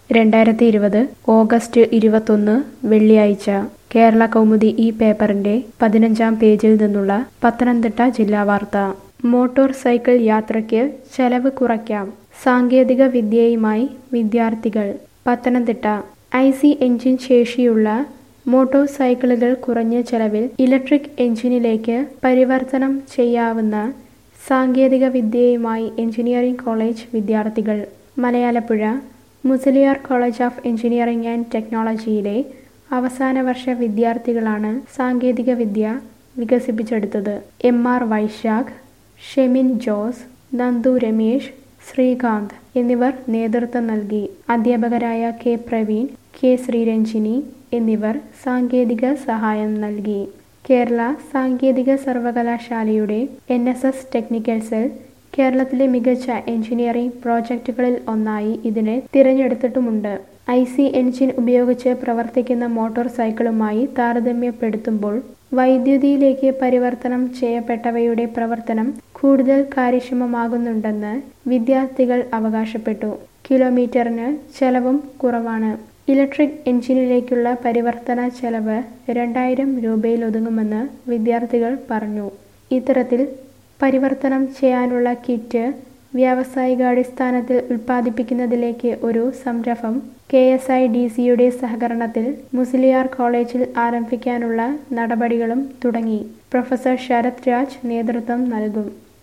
രണ്ടായിരത്തി ഇരുപത് ഓഗസ്റ്റ് ഇരുപത്തൊന്ന് വെള്ളിയാഴ്ച കേരള കൗമുദി ഈ പേപ്പറിന്റെ പതിനഞ്ചാം പേജിൽ നിന്നുള്ള പത്തനംതിട്ട ജില്ലാ വാർത്ത മോട്ടോർ സൈക്കിൾ യാത്രയ്ക്ക് ചെലവ് കുറയ്ക്കാം സാങ്കേതിക വിദ്യയുമായി വിദ്യാർത്ഥികൾ പത്തനംതിട്ട ഐ സി എഞ്ചിൻ ശേഷിയുള്ള മോട്ടോർ സൈക്കിളുകൾ കുറഞ്ഞ ചെലവിൽ ഇലക്ട്രിക് എഞ്ചിനിലേക്ക് പരിവർത്തനം ചെയ്യാവുന്ന സാങ്കേതിക വിദ്യയുമായി എഞ്ചിനീയറിംഗ് കോളേജ് വിദ്യാർത്ഥികൾ Malayalappuzha Musaliar college of engineering and ടെക്നോളജിയിലെ അവസാന വർഷ വിദ്യാർത്ഥികളാണ് സാങ്കേതിക വിദ്യ വികസിപ്പിച്ചെടുത്തത് എം ആർ വൈശാഖ് ഷെമിൻ ജോസ് നന്ദു രമേശ് ശ്രീകാന്ത് എന്നിവർ നേതൃത്വം നൽകി അധ്യാപകരായ കെ പ്രവീൺ കെ ശ്രീരഞ്ജിനി എന്നിവർ സാങ്കേതിക സഹായം നൽകി കേരള സാങ്കേതിക സർവകലാശാലയുടെ N S S technical cell കേരളത്തിലെ മികച്ച എഞ്ചിനീയറിംഗ് പ്രോജക്റ്റുകളിൽ ഒന്നായി ഇതിനെ തിരഞ്ഞെടുത്തിട്ടുമുണ്ട് ഐ സി എഞ്ചിൻ ഉപയോഗിച്ച് പ്രവർത്തിക്കുന്ന മോട്ടോർ സൈക്കിളുമായി താരതമ്യപ്പെടുത്തുമ്പോൾ വൈദ്യുതിയിലേക്ക് പരിവർത്തനം ചെയ്യപ്പെട്ടവയുടെ പ്രവർത്തനം കൂടുതൽ കാര്യക്ഷമമാകുന്നുണ്ടെന്ന് വിദ്യാർത്ഥികൾ അവകാശപ്പെട്ടു കിലോമീറ്ററിന് ചെലവും കുറവാണ് ഇലക്ട്രിക് എഞ്ചിനിലേക്കുള്ള പരിവർത്തന ചെലവ് രണ്ടായിരം രൂപയിലൊതുങ്ങുമെന്ന് വിദ്യാർത്ഥികൾ പറഞ്ഞു ഇത്തരത്തിൽ പരിവർത്തനം ചെയ്യാനുള്ള കിറ്റ് വ്യാവസായികാടിസ്ഥാനത്തിൽ ഉൽപ്പാദിപ്പിക്കുന്നതിലേക്ക് ഒരു സംരംഭം കെ എസ് ഐ ഡി സിയുടെ സഹകരണത്തിൽ മുസ്ലിയാർ കോളേജിൽ ആരംഭിക്കാനുള്ള നടപടികളും തുടങ്ങി പ്രൊഫസർ ശരത് രാജ് നേതൃത്വം നൽകും